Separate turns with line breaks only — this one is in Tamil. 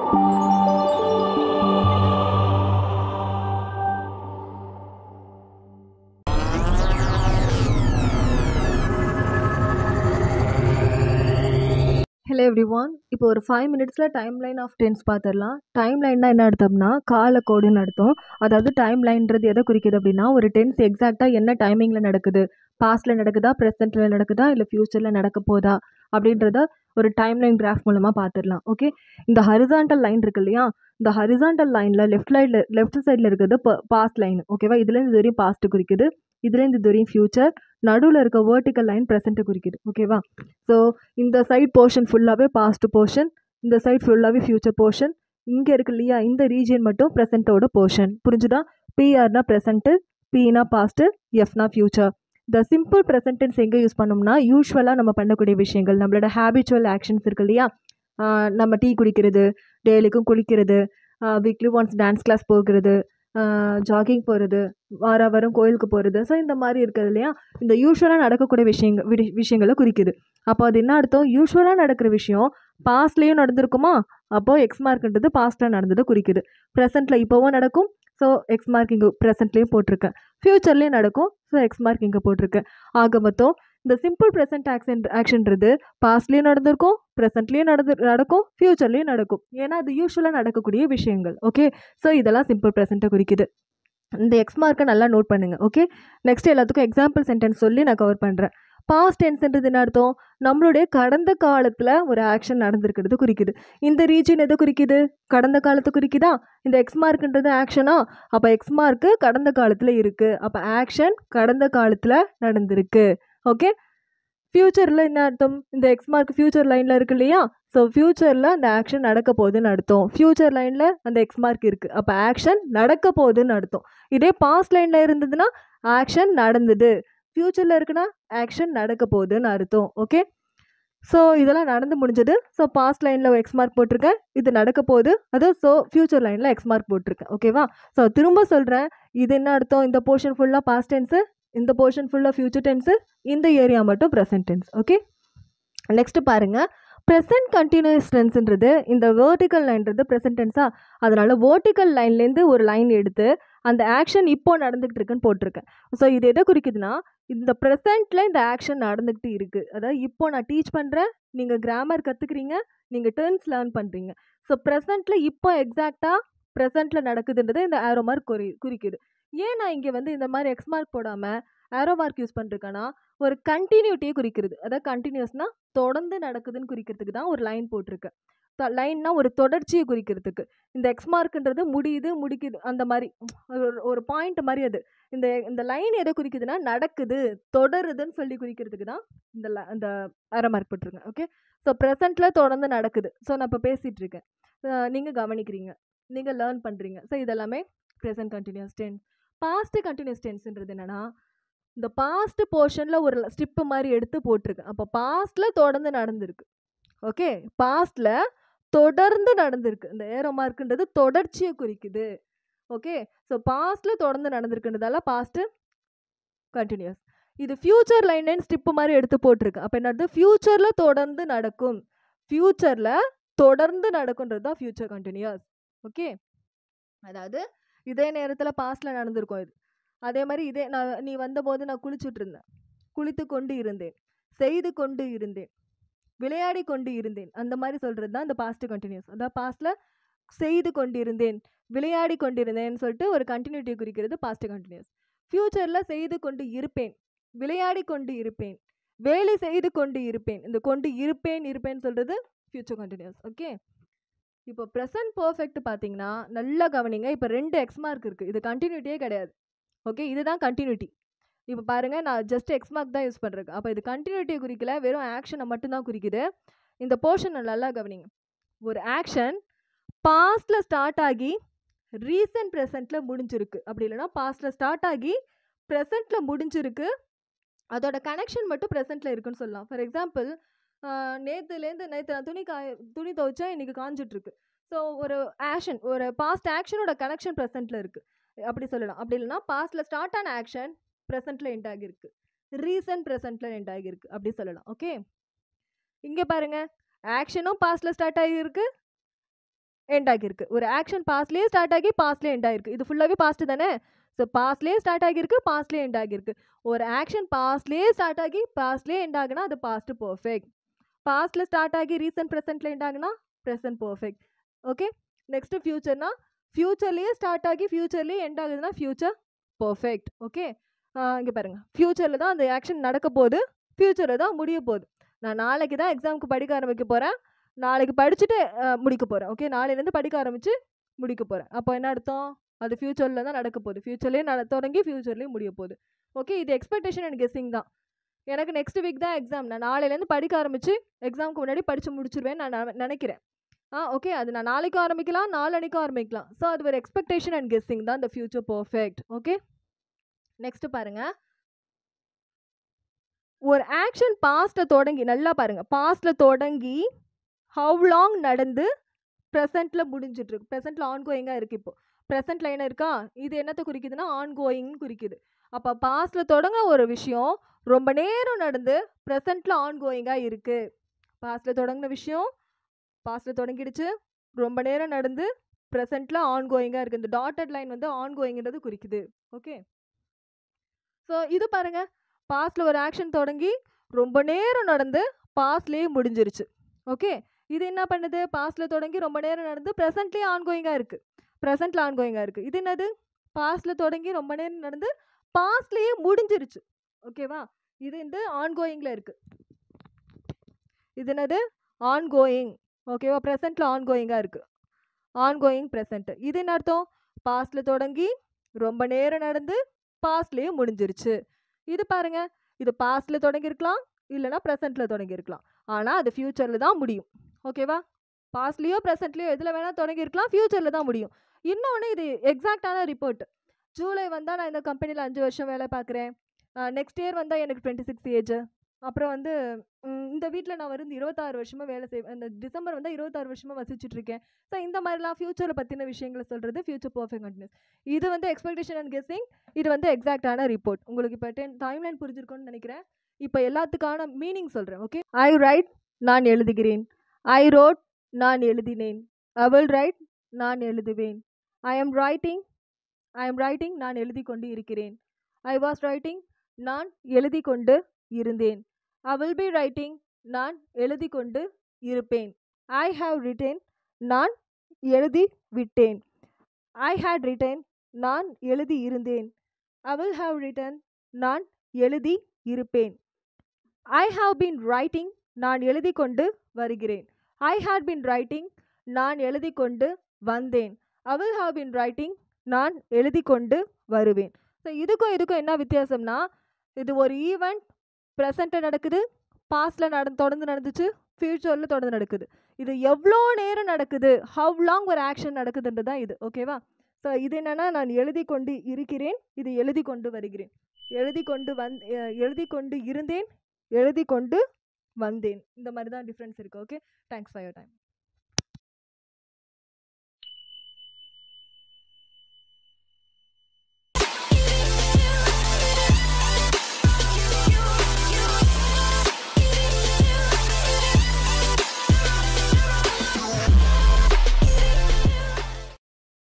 ஹலோ எவ்ரிவான் இப்போ ஒரு ஃபைவ் மினிட்ஸில் டைம் லைன் ஆஃப் டென்ஸ் பார்த்துடலாம் டைம் லைன்னா என்ன அர்த்தம்னா காலக்கோடுன்னு அர்த்தம் அதாவது டைம் லைன்றது எதை குறிக்குது அப்படின்னா ஒரு டென்ஸ் எக்ஸாக்டாக என்ன டைமிங்கில் நடக்குது பாஸ்ட்டில் நடக்குதா ப்ரெசென்ட்டில் நடக்குதா இல்லை ஃப்யூச்சரில் நடக்க போதா அப்படின்றத ஒரு டைம் லைன் கிராஃப் மூலமாக பார்த்துடலாம் ஓகே இந்த ஹரிசாண்டல் லைன் இருக்கு இல்லையா இந்த ஹரிசாண்டல் லைனில் லெஃப்ட் லைனில் லெஃப்ட் சைடில் இருக்கிறது பாஸ்ட் லைன் ஓகேவா இதுலேருந்து இது வரையும் பாஸ்ட்டு குறிக்குது இதுலேருந்து இது வரையும் ஃப்யூச்சர் நடுவில் இருக்க வேர்ட்டிக்கல் லைன் ப்ரெசென்ட்டு குறிக்குது ஓகேவா ஸோ இந்த சைட் போர்ஷன் ஃபுல்லாகவே பாஸ்ட் போர்ஷன் இந்த சைட் ஃபுல்லாகவே ஃப்யூச்சர் போர்ஷன் இங்கே இருக்கு இல்லையா இந்த ரீஜியன் மட்டும் ப்ரெசென்ட்டோட போர்ஷன் புரிஞ்சுதா பிஆர்னா ப்ரெசென்ட்டு பினா பாஸ்ட்டு எஃப்னா ஃப்யூச்சர் இந்த சிம்பிள் ப்ரெசன்டென்ஸ் எங்கே யூஸ் பண்ணோம்னா யூஸ்வலாக நம்ம பண்ணக்கூடிய விஷயங்கள் நம்மளோட ஹேபிச்சுவல் ஆக்ஷன்ஸ் இருக்கு இல்லையா ஆஹ் நம்ம டீ குடிக்கிறது டெய்லிக்கும் குளிக்கிறது வீக்லி ஒன்ஸ் டான்ஸ் கிளாஸ் போகிறது ஜாகிங் போகிறது வார வாரம் கோயிலுக்கு போகிறது ஸோ இந்த மாதிரி இருக்குது இல்லையா இந்த யூஸ்வலாக நடக்கக்கூடிய விஷயங்கள் விடி- விஷயங்களை குறிக்குது அப்போ அது என்ன அர்த்தம் யூஸ்வலாக நடக்கிற விஷயம் பாஸ்ட்லேயும் நடந்திருக்குமா அப்போ எக்ஸ் மார்க்ன்றது பாஸ்ட்டில் நடந்தது குறிக்குது ப்ரெசென்ட்டில் இப்போவும் நடக்கும் ஸோ எக்ஸ் மார்க் இங்கே ப்ரெசென்ட்லேயும் போட்டிருக்கேன் ஃப்யூச்சர்லேயும் நடக்கும் ஸோ எக்ஸ் மார்க் இங்கே போட்டிருக்கேன் ஆக மொத்தம் இந்த சிம்பிள் ப்ரெசென்ட் ஆக்ஷன் ஆக்ஷன்றது பாஸ்ட்லேயும் நடந்திருக்கும் ப்ரெசென்ட்லேயும் நடந்து நடக்கும் ஃப்யூச்சர்லேயும் நடக்கும் ஏன்னா அது யூஸ்வலாக நடக்கக்கூடிய விஷயங்கள் ஓகே ஸோ இதெல்லாம் சிம்பிள் ப்ரெசென்ட்டை குறிக்குது இந்த எக்ஸ் மார்க்கை நல்லா நோட் பண்ணுங்கள் ஓகே நெக்ஸ்ட் எல்லாத்துக்கும் எக்ஸாம்பிள் சென்டென்ஸ் சொல்லி நான் கவர் பண்ணுறேன் பாஸ்ட் டென்ஸ்ன்றது என்ன அர்த்தம் நம்மளுடைய கடந்த காலத்தில் ஒரு ஆக்ஷன் நடந்திருக்கிறது குறிக்குது இந்த ரீஜன் எதை குறிக்குது கடந்த காலத்தை குறிக்குதா இந்த எக்ஸ் மார்க்ன்றது ஆக்ஷனா அப்போ எக்ஸ் மார்க்கு கடந்த காலத்தில் இருக்குது அப்போ ஆக்ஷன் கடந்த காலத்தில் நடந்திருக்கு ஓகே ஃப்யூச்சரில் என்ன அர்த்தம் இந்த எக்ஸ் மார்க் ஃப்யூச்சர் லைனில் இருக்கு இல்லையா ஸோ ஃப்யூச்சரில் அந்த ஆக்ஷன் நடக்க போகுதுன்னு அர்த்தம் ஃப்யூச்சர் லைனில் அந்த எக்ஸ் மார்க் இருக்குது அப்போ ஆக்ஷன் நடக்க போகுதுன்னு அர்த்தம் இதே பாஸ்ட் லைனில் இருந்ததுன்னா ஆக்ஷன் நடந்தது ஃப்யூச்சரில் இருக்குன்னா ஆக்ஷன் நடக்க போகுதுன்னு அர்த்தம் ஓகே ஸோ இதெல்லாம் நடந்து முடிஞ்சது ஸோ பாஸ்ட் லைனில் எக்ஸ் மார்க் போட்டிருக்கேன் இது நடக்க போகுது அது ஸோ ஃப்யூச்சர் லைனில் எக்ஸ் மார்க் போட்டிருக்கேன் ஓகேவா ஸோ திரும்ப சொல்கிறேன் இது என்ன அர்த்தம் இந்த போர்ஷன் ஃபுல்லாக பாஸ்ட் டென்ஸு இந்த போர்ஷன் ஃபுல்லாக ஃப்யூச்சர் டென்ஸு இந்த ஏரியா மட்டும் ப்ரெசன்ட் டென்ஸ் ஓகே நெக்ஸ்ட் பாருங்கள் ப்ரெசன்ட் கண்டினியூஸ் டென்ஸ்ன்றது இந்த வேர்ட்டிக்கல் லைன்றது ப்ரெசன்ட் டென்ஸா அதனால் வேர்ட்டிக்கல் லைன்லேருந்து ஒரு லைன் எடுத்து அந்த ஆக்ஷன் இப்போ நடந்துகிட்டு இருக்குன்னு போட்டிருக்கேன் ஸோ இது எதை குறிக்குதுன்னா இந்த ப்ரெசண்ட்டில் இந்த ஆக்ஷன் நடந்துக்கிட்டு இருக்குது அதாவது இப்போ நான் டீச் பண்ணுறேன் நீங்கள் கிராமர் கற்றுக்குறீங்க நீங்கள் டேர்ன்ஸ் லேர்ன் பண்ணுறீங்க ஸோ ப்ரெசண்ட்டில் இப்போ எக்ஸாக்டாக ப்ரெசண்ட்டில் நடக்குதுன்றது இந்த ஆரோ மார்க் குறி குறிக்குது ஏன் நான் இங்கே வந்து இந்த மாதிரி எக்ஸ் மார்க் போடாமல் ஆரோ மார்க் யூஸ் பண்ணிருக்கேன்னா ஒரு கண்டினியூட்டியை குறிக்கிறது அதாவது கண்டினியூஸ்னால் தொடர்ந்து நடக்குதுன்னு குறிக்கிறதுக்கு தான் ஒரு லைன் போட்டிருக்கேன் லைன்னா ஒரு தொடர்ச்சியை குறிக்கிறதுக்கு இந்த எக்ஸ் மார்க்ன்றது முடியுது முடிக்குது அந்த மாதிரி ஒரு- ஒரு பாயிண்ட் மாதிரி அது இந்த இந்த லைன் எதை குறிக்குதுன்னா நடக்குது தொடருதுன்னு சொல்லி குறிக்கிறதுக்கு தான் இந்த li- இந்த அரை மார்க் போட்டிருக்கேன் ஓகே ஸோ ப்ரெசண்ட்டில் தொடர்ந்து நடக்குது ஸோ நான் இப்போ பேசிகிட்டு இருக்கேன் நீங்கள் கவனிக்கிறீங்க நீங்கள் லேர்ன் பண்ணுறீங்க ஸோ இதெல்லாமே present continuous tense past continuous டென்ஸ்ன்றது என்னன்னா இந்த பாஸ்ட் போர்ஷனில் ஒரு ஸ்டிப்பு மாதிரி எடுத்து போட்டிருக்கேன் அப்போ பாஸ்ட்டில் தொடர்ந்து நடந்திருக்கு ஓகே பாஸ்ட்டில் தொடர்ந்து நடந்திருக்கு இந்த ஏரோ மார்க்குன்றது தொடர்ச்சியை குறிக்குது ஓகே ஸோ பாஸ்ட்டில் தொடர்ந்து நடந்திருக்குன்றதால பாஸ்ட்டு கண்டினியூஸ் இது ஃப்யூச்சர் லைன் ஸ்டிப்பு மாதிரி எடுத்து போட்டிருக்கு அப்போ என்னது ஃப்யூச்சரில் தொடர்ந்து நடக்கும் ஃப்யூச்சரில் தொடர்ந்து நடக்குன்றது தான் ஃப்யூச்சர் கண்டினியூஸ் ஓகே அதாவது இதே நேரத்தில் பாஸ்ட்டில் நடந்திருக்கும் இது அதே மாதிரி இதே நான் நீ வந்தபோது நான் குளிச்சுட்டு இருந்தேன் குளித்து கொண்டு இருந்தேன் செய்து கொண்டு இருந்தேன் விளையாடி கொண்டு இருந்தேன் அந்த மாதிரி சொல்கிறது தான் இந்த பாஸ்ட் கண்டினியூஸ் அதாவது பாஸ்ட்டில் செய்து கொண்டிருந்தேன் விளையாடி கொண்டிருந்தேன்னு சொல்லிட்டு ஒரு கண்டினியூட்டி குறிக்கிறது பாஸ்ட் கண்டினியூஸ் ஃப்யூச்சரில் செய்து கொண்டு இருப்பேன் விளையாடி கொண்டு இருப்பேன் வேலை செய்து கொண்டு இருப்பேன் இந்த கொண்டு இருப்பேன் இருப்பேன்னு சொல்கிறது ஃப்யூச்சர் கண்டினியூஸ் ஓகே இப்போ ப்ரெசன்ட் பர்ஃபெக்ட் பார்த்தீங்கன்னா நல்லா கவனிங்க இப்போ ரெண்டு எக்ஸ் மார்க் இருக்குது இது கண்டினியூட்டியே கிடையாது ஓகே இதுதான் கண்டினியூட்டி இப்போ பாருங்கள் நான் ஜஸ்ட் எக்ஸ் மார்க் தான் யூஸ் பண்ணுறேன் அப்போ இது கண்டினியூட்டியை குறிக்கல வெறும் ஆக்ஷனை மட்டும்தான் குறிக்குது இந்த போர்ஷனை நல்லா கவனிங்க ஒரு ஆக்ஷன் பாஸ்டில் ஸ்டார்ட் ஆகி ரீசன்ட் ப்ரெசண்ட்டில் முடிஞ்சிருக்கு அப்படி இல்லைன்னா பாஸ்டில் ஸ்டார்ட் ஆகி ப்ரெசண்ட்டில் முடிஞ்சிருக்கு அதோட கனெக்ஷன் மட்டும் ப்ரெசண்ட்டில் இருக்குன்னு சொல்லலாம் ஃபார் எக்ஸாம்பிள் நேற்றுலேருந்து நேற்று நான் துணி காய துணி துவைச்சேன் இன்றைக்கி காஞ்சிட்ருக்கு ஸோ ஒரு ஆக்ஷன் ஒரு பாஸ்ட் ஆக்ஷனோட கனெக்ஷன் ப்ரெசண்ட்டில் இருக்குது அப்படி சொல்லலாம் அப்படி இல்லைன்னா பாஸ்ட்டில் ஸ்டார்ட் ஆன ஆக்ஷன் ப்ரெசண்ட்டில் எண்ட் ஆகியிருக்கு ரீசன்ட் ப்ரெசண்ட்டில் எண்ட் ஆகியிருக்கு அப்படி சொல்லலாம் ஓகே இங்கே பாருங்கள் ஆக்ஷனும் பாஸ்ட்டில் ஸ்டார்ட் ஆகியிருக்கு எண்ட் ஆகியிருக்கு ஒரு ஆக்ஷன் பாஸ்ட்லேயே ஸ்டார்ட் ஆகி பாஸ்ட்லேயே எண்ட் ஆகிருக்கு இது ஃபுல்லாகவே பாஸ்ட் தானே ஸோ பாஸ்ட்லேயே ஸ்டார்ட் ஆகியிருக்கு பாஸ்ட்லேயே எண்ட் ஆகியிருக்கு ஒரு ஆக்ஷன் பாஸ்ட்லேயே ஸ்டார்ட் ஆகி பாஸ்ட்லேயே எண்ட் ஆகுனா அது பாஸ்ட் பர்ஃபெக்ட் பாஸ்ட்டில் ஸ்டார்ட் ஆகி ரீசன்ட் ப்ரெசென்ட்டில் எண்ட் ஆகுனா ப்ரெசன்ட் பர்ஃபெக்ட் ஓகே நெக்ஸ்ட்டு ஃப்யூச்சர்னா ஃப்யூச்சர்லேயே ஸ்டார்ட் ஆகி ஃப்யூச்சர்லேயே எண்ட் ஆகுதுன்னா ஃப்யூச்சர் பர்ஃபெக்ட் ஓகே இங்கே பாருங்கள் ஃப்யூச்சரில் தான் அந்த ஆக்ஷன் நடக்க போகுது ஃப்யூச்சரில் தான் முடிய போகுது நான் நாளைக்கு தான் எக்ஸாமுக்கு படிக்க ஆரம்பிக்க போகிறேன் நாளைக்கு படிச்சுட்டு அஹ், முடிக்க போகிறேன் ஓகே நாளையிலேருந்து படிக்க ஆரம்பித்து முடிக்க போகிறேன் அப்போ என்ன அர்த்தம் அது ஃப்யூச்சரில் தான் நடக்க போகுது ஃப்யூச்சர்லேயே நட தொடங்கி ஃப்யூச்சர்லேயே முடிய போகுது ஓகே இது எக்ஸ்பெக்டேஷன் அண்ட் கெஸ்ஸிங் தான் எனக்கு நெக்ஸ்ட் வீக் தான் எக்ஸாம் நான் நாளையிலேருந்து படிக்க ஆரம்பித்து எக்ஸாமுக்கு முன்னாடி படித்து முடிச்சிருவேன் நான் நெ- நினைக்கிறேன் ஆ ஓகே அது நான் நாளைக்கு ஆரம்பிக்கலாம் நாளன்னைக்கும் ஆரம்பிக்கலாம் ஸோ அது ஒரு எக்ஸ்பெக்டேஷன் அண்ட் கெஸ்ஸிங் தான் இந்த ஃபியூச்சர் பர்ஃபெக்ட் ஓகே நெக்ஸ்ட் பாருங்க ஒரு ஆக்ஷன் பாஸ்ட்டை தொடங்கி நல்லா பாருங்க பாஸ்ட்டில் தொடங்கி ஹவு லாங் நடந்து ப்ரெசண்ட்டில் முடிஞ்சிட்டு இருக்கு ப்ரெசென்ட்டில் ஆன்கோயிங்காக இருக்குது இப்போ ப்ரெசென்ட்டில் என்ன இருக்கா இது என்னத்தை குறிக்குதுன்னா ஆன்கோயிங்னு குறிக்குது அப்போ பாஸ்ட்டில் தொடங்க ஒரு விஷயம் ரொம்ப நேரம் நடந்து ப்ரெசென்ட்டில் ஆன்கோயிங்காக இருக்குது பாஸ்ட்டில் தொடங்கின விஷயம் பாஸ்ட்டில் தொடங்கிடுச்சு ரொம்ப நேரம் நடந்து ப்ரெசென்ட்டில் ஆன்கோயிங்காக இருக்குது இந்த டாட்டட் லைன் வந்து ஆன்கோயிங்கிறது குறிக்குது ஓகே ஸோ இது பாருங்க பாஸ்ட்டில் ஒரு ஆக்ஷன் தொடங்கி ரொம்ப நேரம் நடந்து பாஸ்ட்லேயே முடிஞ்சிருச்சு ஓகே இது என்ன பண்ணுது பாஸ்ட்டில் தொடங்கி ரொம்ப நேரம் நடந்து ப்ரெசென்ட்லேயே ஆன்கோயிங்காக இருக்குது ப்ரெசென்ட்டில் ஆன்கோயிங்காக இருக்குது இது என்னது பாஸ்ட்டில் தொடங்கி ரொம்ப நேரம் நடந்து பாஸ்ட்லேயே முடிஞ்சிருச்சு ஓகேவா இது வந்து ஆன்கோயிங்கில் இருக்குது இது என்னது ஆன்கோயிங் ஓகேவா ப்ரெசென்ட்டில் ஆன்கோயிங்காக இருக்குது ஆன்கோயிங் ப்ரெசென்ட் இது என்ன அர்த்தம் பாஸ்ட்டில் தொடங்கி ரொம்ப நேரம் நடந்து பாஸ்ட்லேயே முடிஞ்சிருச்சு இது பாருங்க இது பாஸ்ட்டில் தொடங்கியிருக்கலாம் இல்லைனா ப்ரெசென்ட்டில் தொடங்கியிருக்கலாம் ஆனால் அது ஃப்யூச்சரில் தான் முடியும் ஓகேவா பாஸ்ட்லேயோ ப்ரெசென்ட்லேயோ எதில் வேணால் தொடங்கியிருக்கலாம் ஃப்யூச்சரில் தான் முடியும் இன்னொன்று இது எக்ஸாக்டான ரிப்போர்ட் ஜூலை வந்தால் நான் இந்த கம்பெனியில் அஞ்சு வருஷம் வேலை பார்க்குறேன் நெக்ஸ்ட் இயர் வந்தால் எனக்கு டுவெண்ட்டி சிக்ஸ் ஏஜ் அப்புறம் வந்து ம், இந்த வீட்டில் நான் வந்து இருபத்தாறு வருஷமாக வேலை செய்வேன் இந்த டிசம்பர் வந்து இருபத்தாறு வருஷமாக வசிச்சுட்டு இருக்கேன் ஸோ இந்த மாதிரிலாம் ஃப்யூச்சரை பற்றின விஷயங்களை சொல்கிறது ஃப்யூச்சர் பர்ஃபெக்ட் கண்டினியூஸ் இது வந்து எக்ஸ்பெக்டேஷன் அண்ட் கெஸ்ஸிங் இது வந்து எக்ஸாக்டான ரிப்போர்ட் உங்களுக்கு இப்போ டென் டைம்லைன் புரிஞ்சிருக்கும்னு நினைக்கிறேன் இப்போ எல்லாத்துக்கான மீனிங் சொல்கிறேன் ஓகே ஐ ரைட் நான் எழுதுகிறேன் ஐ ரோட் நான் எழுதினேன் ஐ வில் ரைட் நான் எழுதுவேன் I am writing I am writing நான் எழுதி கொண்டு இருக்கிறேன் ஐ வாஸ் ரைட்டிங் நான் எழுதி கொண்டு இருந்தேன் ஐ வில் பி ரைட்டிங் நான் எழுதி கொண்டு இருப்பேன் ஐ ஹாவ் ரிட்டேன் நான் எழுதி விட்டேன் ஐ ஹேட் ரிட்டன் நான் எழுதி இருந்தேன் ஐ வில் ஹாவ் ரிட்டன் நான் எழுதி இருப்பேன் ஐ ஹாவ் பீன் ரைட்டிங் நான் எழுதி கொண்டு வருகிறேன் ஐ ஹேட் பீன் ரைட்டிங் நான் எழுதி கொண்டு வந்தேன் I will have been writing நான் எழுதி கொண்டு வருவேன் ஸோ இதுக்கும் இதுக்கும் என்ன வித்தியாசம்னா இது ஒரு ஈவெண்ட் ப்ரெசண்ட்டில் நடக்குது பாஸ்டில் நட தொடர்ந்து நடந்துச்சு ஃப்யூச்சரில் தொடர்ந்து நடக்குது இது எவ்வளோ நேரம் நடக்குது ஹவ் லாங் ஒரு ஆக்ஷன் நடக்குதுன்றது தான் இது ஓகேவா ஸோ இது என்னென்னா நான் எழுதி கொண்டு இருக்கிறேன் இது எழுதி கொண்டு வருகிறேன் எழுதி கொண்டு வந் அஹ் எழுதி கொண்டு இருந்தேன் எழுதி கொண்டு வந்தேன் இந்த மாதிரி தான் டிஃப்ரென்ஸ் இருக்குது okay thanks for your time